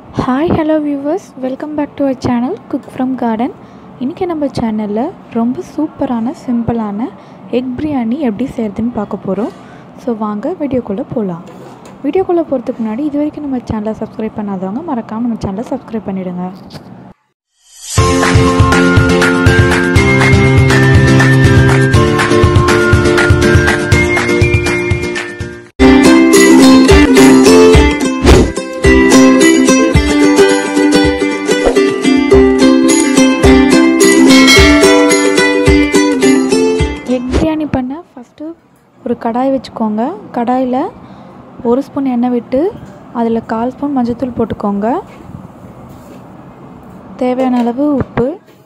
hi hello viewers welcome back to our channel cook from garden இன்றைக்கி நம்ம சேனலில் ரொம்ப சூப்பரான சிம்பிளான எக் பிரியாணி எப்படி செய்கிறதுன்னு பார்க்க போகிறோம் ஸோ வாங்க வீடியோக்குள்ளே போகலாம் வீடியோக்குள்ளே போகிறதுக்கு முன்னாடி இது வரைக்கும் நம்ம சேனலை சப்ஸ்கிரைப் பண்ணாதவங்க மறக்காமல் நம்ம சேனலை சப்ஸ்கிரைப் பண்ணிவிடுங்க எக் பிரியாணி பண்ண ஃபஸ்ட்டு ஒரு கடாய் வச்சுக்கோங்க கடாயில் ஒரு ஸ்பூன் எண்ணெய் விட்டு அதில் கால் ஸ்பூன் மஞ்சள்தூள் போட்டுக்கோங்க தேவையான அளவு உப்பு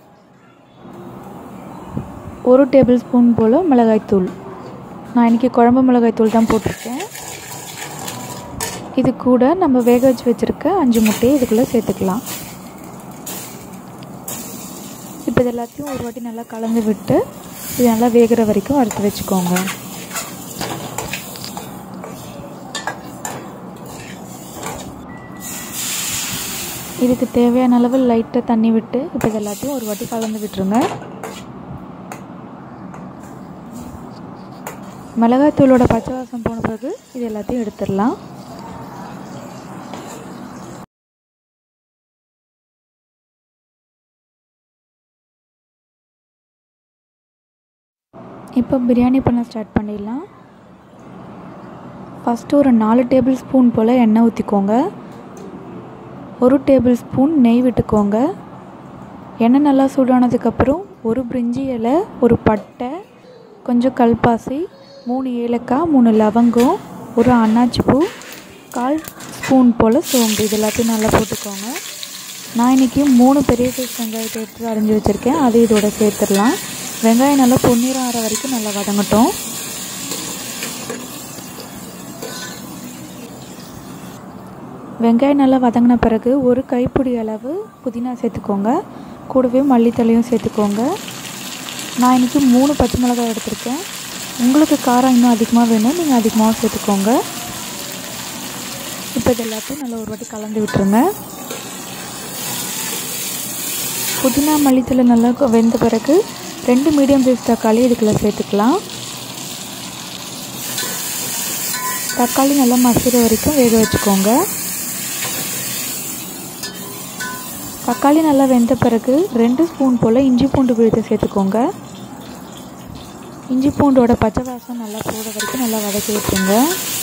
ஒரு டேபிள் ஸ்பூன் போல் மிளகாய்த்தூள் நான் இன்றைக்கி குழம்பு மிளகாய்த்தூள் தான் போட்டிருக்கேன் இது கூட நம்ம வேக வச்சு வச்சுருக்க அஞ்சு முட்டையை இதுக்குள்ளே சேர்த்துக்கலாம் இப்போ இது எல்லாத்தையும் ஒரு வாட்டி நல்லா கலந்து விட்டு இது நல்லா வேகிற வரைக்கும் வறுத்து வச்சுக்கோங்க இதுக்கு தேவையான அளவு லைட்டாக தண்ணி விட்டு இப்போ இது எல்லாத்தையும் ஒரு வாட்டி கலந்து விட்டுருங்க மிளகாய்த்தூளோட பச்சை வாசம் போன பிறகு இது எல்லாத்தையும் எடுத்துடலாம் இப்போ பிரியாணி பண்ண ஸ்டார்ட் பண்ணிடலாம் ஃபஸ்ட்டு ஒரு நாலு டேபிள் ஸ்பூன் போல் எண்ணெய் ஊற்றிக்கோங்க ஒரு டேபிள் ஸ்பூன் நெய் விட்டுக்கோங்க எண்ணெய் நல்லா சூடானதுக்கப்புறம் ஒரு பிரிஞ்சி இலை ஒரு பட்டை கொஞ்சம் கல்பாசி மூணு ஏலக்காய் மூணு லவங்கம் ஒரு அன்னாச்சி பூ கால் ஸ்பூன் போல் சோம்பு இது எல்லாத்தையும் நல்லா போட்டுக்கோங்க நான் இன்றைக்கி மூணு பெரிய சைஸ் வெங்காயத்தை எடுத்து அரைஞ்சி வச்சுருக்கேன் அது இதோட சேர்த்துடலாம் வெங்காயம் நல்லா பொன்னிறம் ஆகிற வரைக்கும் நல்லா வதங்கட்டும் வெங்காயம் நல்லா வதங்கின பிறகு ஒரு கைப்பிடி அளவு புதினா சேர்த்துக்கோங்க கூடவே மல்லித்தலையும் சேர்த்துக்கோங்க நான் இன்றைக்கி மூணு பச்சை மிளகாய் எடுத்திருக்கேன் உங்களுக்கு காரம் இன்னும் அதிகமாக வேணும் நீங்கள் அதிகமாக சேர்த்துக்கோங்க இப்போ இது எல்லாத்தையும் நல்லா ஒரு வாட்டி கலந்து விட்டுருங்க புதினா மல்லித்தலை நல்லா வெந்த பிறகு ரெண்டு மீடியம் சைஸ் தக்காளி இதுக்குள்ளே சேர்த்துக்கலாம் தக்காளி நல்லா மசிற வரைக்கும் வேக வச்சுக்கோங்க தக்காளி நல்லா வெந்த பிறகு ரெண்டு ஸ்பூன் போல் இஞ்சி பூண்டு விழுத்து சேர்த்துக்கோங்க இஞ்சி பூண்டோட பச்சை வாசம் நல்லா போகிற வரைக்கும் நல்லா வதக்கி விட்டுருங்க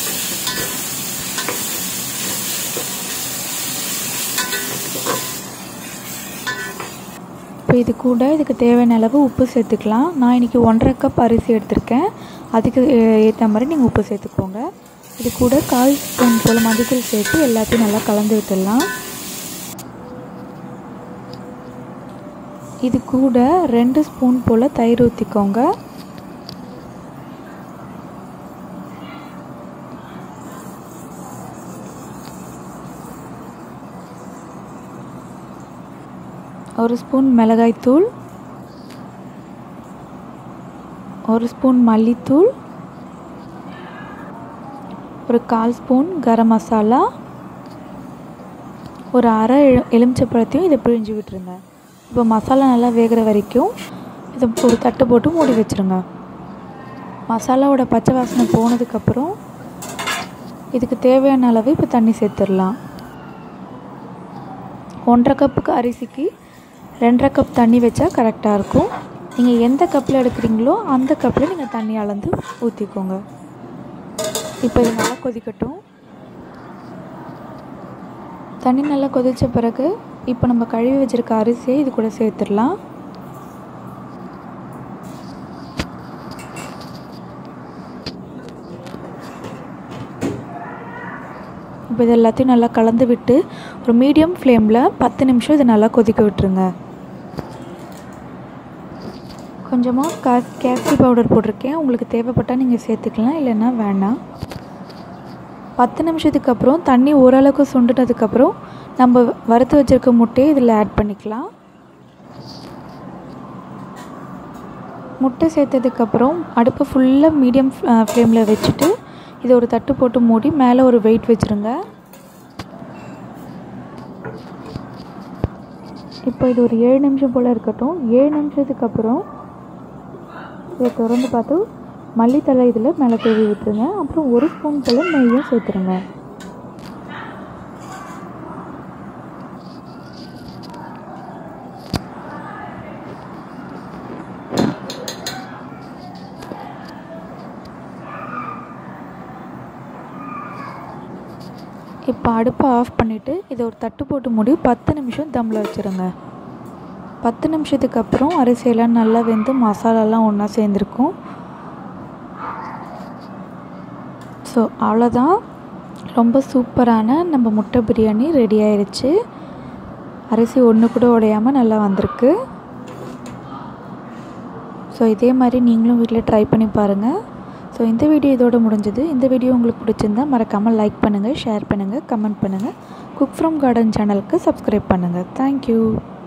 இப்போ இது கூட இதுக்கு தேவையான அளவு உப்பு சேர்த்துக்கலாம் நான் இன்றைக்கி ஒன்றரை கப் அரிசி எடுத்திருக்கேன் அதுக்கு ஏற்ற மாதிரி நீங்கள் உப்பு சேர்த்துக்கோங்க இது கூட கால் ஸ்பூன் போல் மஞ்சள் சேர்த்து எல்லாத்தையும் நல்லா கலந்து விட்டுடலாம் இது கூட ரெண்டு ஸ்பூன் போல் தயிர் ஊற்றிக்கோங்க ஒரு ஸ்பூன் மிளகாய்த்தூள் ஒரு ஸ்பூன் மல்லித்தூள் ஒரு கால் ஸ்பூன் கரம் மசாலா ஒரு அரை எலுமிச்சப்பழத்தையும் இதை பிழிஞ்சு விட்டுருங்க இப்போ மசாலா நல்லா வேகிற வரைக்கும் இதை ஒரு தட்டு போட்டு மூடி வச்சுருங்க மசாலாவோட பச்சை வாசனை போனதுக்கப்புறம் இதுக்கு தேவையான அளவு இப்போ தண்ணி சேர்த்துடலாம் ஒன்றரை கப்புக்கு அரிசிக்கு ரெண்டரை கப் தண்ணி வச்சா கரெக்டாக இருக்கும் நீங்கள் எந்த கப்பில் எடுக்கிறீங்களோ அந்த கப்பில் நீங்கள் தண்ணி அளந்து ஊற்றிக்கோங்க இப்போ இது நல்லா கொதிக்கட்டும் தண்ணி நல்லா கொதித்த பிறகு இப்போ நம்ம கழுவி வச்சுருக்க அரிசியை இது கூட சேர்த்துடலாம் இப்போ இது எல்லாத்தையும் நல்லா கலந்து விட்டு ஒரு மீடியம் ஃப்ளேமில் பத்து நிமிஷம் இதை நல்லா கொதிக்க விட்டுருங்க கொஞ்சமாக கா கேசி பவுடர் போட்டிருக்கேன் உங்களுக்கு தேவைப்பட்டால் நீங்கள் சேர்த்துக்கலாம் இல்லைன்னா வேண்டாம் பத்து நிமிஷத்துக்கு அப்புறம் தண்ணி ஓரளவுக்கு சுண்டுனதுக்கப்புறம் நம்ம வறுத்து வச்சுருக்க முட்டையை இதில் ஆட் பண்ணிக்கலாம் முட்டை சேர்த்ததுக்கப்புறம் அடுப்பு ஃபுல்லாக மீடியம் ஃப்ளேமில் வச்சுட்டு இதை ஒரு தட்டு போட்டு மூடி மேலே ஒரு வெயிட் வச்சுருங்க இப்போ இது ஒரு ஏழு நிமிஷம் போல் இருக்கட்டும் ஏழு நிமிஷத்துக்கு அப்புறம் இதை திறந்து பார்த்து மல்லித்தழை இதில் மேலே தூவி விட்டுருங்க அப்புறம் ஒரு ஸ்பூன் போல் நெய்யும் சேர்த்துருங்க இப்போ அடுப்பை ஆஃப் பண்ணிவிட்டு இதை ஒரு தட்டு போட்டு மூடி பத்து நிமிஷம் தம்மில் வச்சுருங்க பத்து நிமிஷத்துக்கு அப்புறம் அரிசியெல்லாம் நல்லா வெந்து மசாலாலாம் ஒன்றா சேர்ந்துருக்கும் ஸோ அவ்வளோதான் ரொம்ப சூப்பரான நம்ம முட்டை பிரியாணி ரெடி ஆயிடுச்சு அரிசி ஒன்று கூட உடையாமல் நல்லா வந்திருக்கு ஸோ இதே மாதிரி நீங்களும் வீட்டில் ட்ரை பண்ணி பாருங்கள் ஸோ இந்த வீடியோ இதோட முடிஞ்சது இந்த வீடியோ உங்களுக்கு பிடிச்சிருந்தா மறக்காமல் லைக் பண்ணுங்கள் ஷேர் பண்ணுங்கள் கமெண்ட் பண்ணுங்கள் குக் ஃப்ரம் கார்டன் சேனலுக்கு சப்ஸ்கிரைப் பண்ணுங்கள் தேங்க்யூ